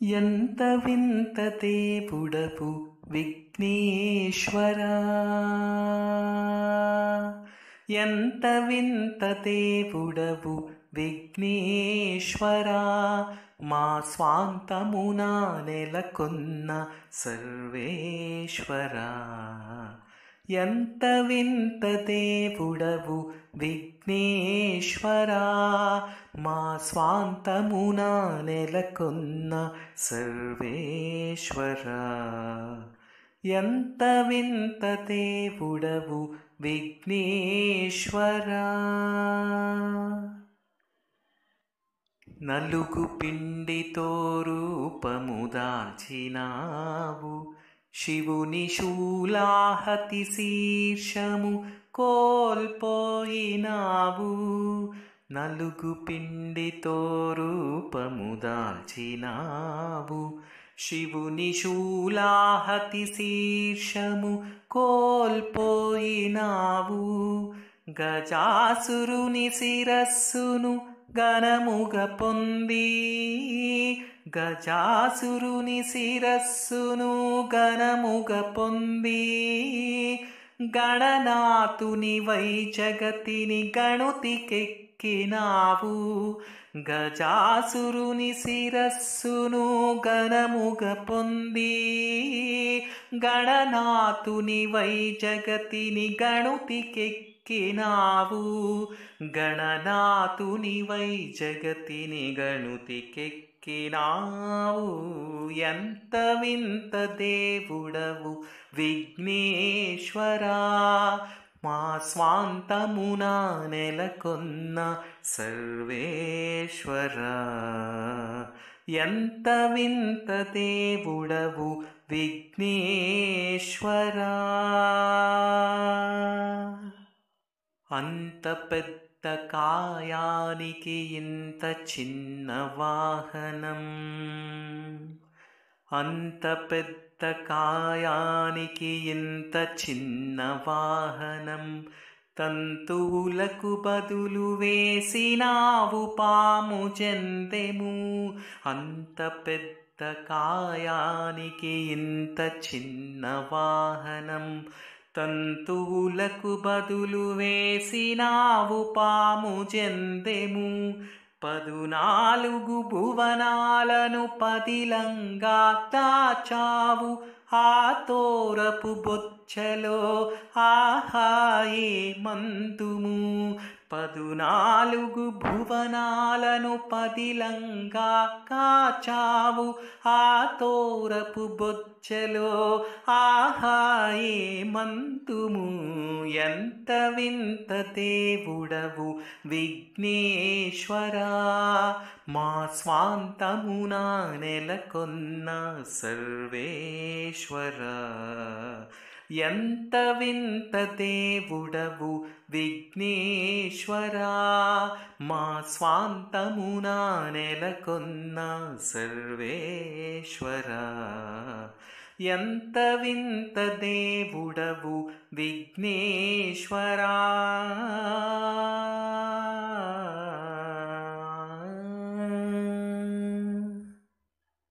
ఎంత వింత దేవుడవు విఘ్నేశ్వరా ఎంత వింత దేవుడవు విఘ్నేశ్వరా మా స్వాంతమున నెలకొన్న సర్వేశ్వరా ఎంత వింత దేవుడవు విఘ్నేశ్వరా మా స్వాంతమున నెలకొన్న సర్వేశ్వరా ఎంత వింత దేవుడవు విఘ్నేశ్వరా నలుగు పిండితో రూపము దాల్చినావు శివుని శూలాహతి శీర్షము కోల్పోయినావు నలుగు పిండితో రూపము దాల్చినావు శివుని శూలాహతి శీర్షము కోల్పోయినావు గజాసురుని శిరస్సును ఘనముగ పొంది గజాసురుని శిరస్సును ఘనముగ పొంది గణనాథుని వై జగతిని గణుతికెక్కినావు గజాసురుని శిరస్సును ఘనముగ పొంది గణనాథుని వై జగతిని గణుతికెక్కినావు గణనాథుని వై జగతిని గణుతికెక్కినావు ఎంత వింత దేవుడవు విఘ్నేశ్వరా మా స్వాంతమున నెలకొన్న సర్వేశ్వరా ఎంత వింత దేవుడవు విఘ్నేశ్వరా అంత పెద్ద కాయానికి ఇంత చిన్న వాహనం అంత పెద్ద కాయానికి ఇంత చిన్న వాహనం తంతువులకు బదులు వేసినావు పాము చెందెము అంత పెద్ద కాయానికి ఇంత చిన్న వాహనం తంతువులకు బదులు వేసినావు పాము జందెము పదునాలుగు భువనాలను పదిలంగా తాచావు ఆ తోరపు బొచ్చలో ఆహాయే మంతుము పదునాలుగు భువనాలను పదిలంగా కాచావు ఆ తోరపు బొచ్చలో ఆహాయే మంతుము ఎంత వింత దేవుడవు విఘ్నేశ్వరా మా స్వాంతమున నెలకొన్న సర్వేశ్వరా ఎంత వింత దేవుడవు విఘ్నేశ్వరా మా స్వాంతమున నెలకొన్న సర్వేశ్వరా ఎంత వింత దేవుడవు విఘ్నేశ్వరా